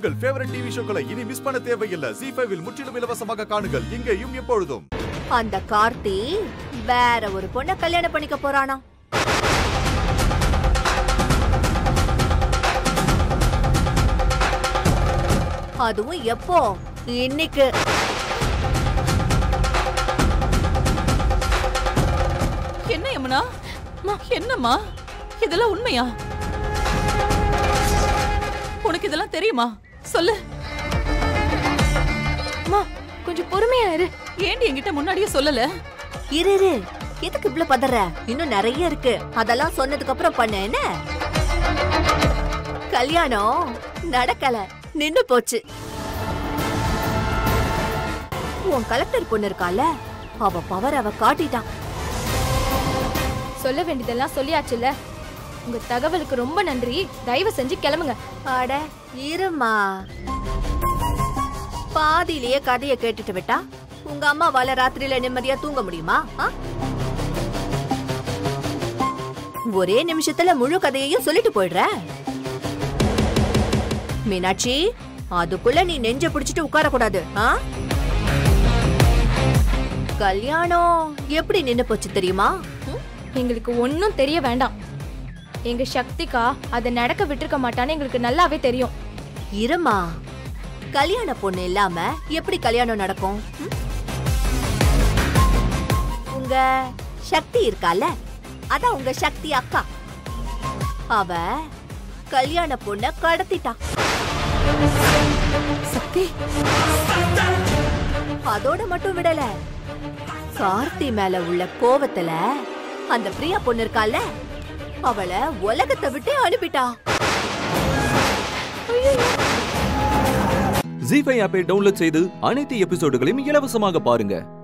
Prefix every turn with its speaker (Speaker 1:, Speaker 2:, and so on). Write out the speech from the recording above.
Speaker 1: உங்கள் favourite TV ஷோக்களை இனி miss பண்ண தேவையில்லை ஜி ஃபைவில் முற்றிலும் இலவசமாக காணுங்கள் இங்கேயும் எப்பொழுதும்
Speaker 2: அந்த கார்த்தி வேற ஒரு பொண்ண கல்யாணம் பண்ணிக்க போறானா அதுவும் எப்போ இன்னைக்கு
Speaker 3: என்ன யமுனா என்னம்மா இதெல்லாம் உண்மையா உனக்கு இதெல்லாம் தெரியுமா சொல்லு
Speaker 4: அம்மா கொஞ்சம் பொறுமையா இரு
Speaker 3: ஏண்டி என்கிட்ட முன்னாடியே சொல்லல
Speaker 2: இரு இரு எதுக்கு இவ்ளோ பதற இன்னும் நிறைய இருக்கு அதெல்லாம் சொன்னதுக்கு அப்புறம் பண்ண என்ன கல்யாணம் நடக்கல நின்னு போச்சு உன் கலெக்டர் பொண்ணு இருக்கால அவ பவர் அவ காட்டிட்டான்
Speaker 4: சொல்ல வேண்டியதெல்லாம் சொல்லியாச்சுல உங்க தகவலுக்கு ரொம்ப நன்றி தயவு செஞ்சு கிளம்புங்க
Speaker 2: அட இருமா பாதியிலேயே கதைய கேட்டுட்டு விட்டா உங்க அம்மாவால ராத்திரியில நிம்மதியா தூங்க முடியுமா ஆ? ஒரே நிமிஷத்துல முழு கதையையும் சொல்லிட்டு போயிடுற மீனாட்சி அதுக்குள்ள நீ நெஞ்ச பிடிச்சிட்டு உட்கார கூடாது ஆ? கல்யாணம் எப்படி நின்னு போச்சு தெரியுமா ம்?
Speaker 4: எங்களுக்கு ஒன்னும் தெரிய வேண்டாம் எங்க சக்திகா அதை நடக்க விட்டுருக்க மாட்டான்னு எங்களுக்கு நல்லாவே தெரியும்
Speaker 2: இருமா கல்யாண பொண்ணு இல்லாம எப்படி கல்யாணம் நடக்கும் ம்? உங்க சக்தி இருக்கால அதான் உங்க சக்தி அக்கா அவ கல்யாண பொண்ண கடத்திட்டா
Speaker 3: சக்தி
Speaker 2: அதோட மட்டும் விடல கார்த்தி மேல உள்ள கோவத்துல அந்த பிரியா பொண்ணு இருக்கால அவளை உலகத்தை விட்டு அனுப்பிட்டா
Speaker 5: ஜி ஃபைவ் ஆப்பை டவுன்லோட் செய்து அனைத்து எபிசோடுகளையும் இலவசமாக பாருங்க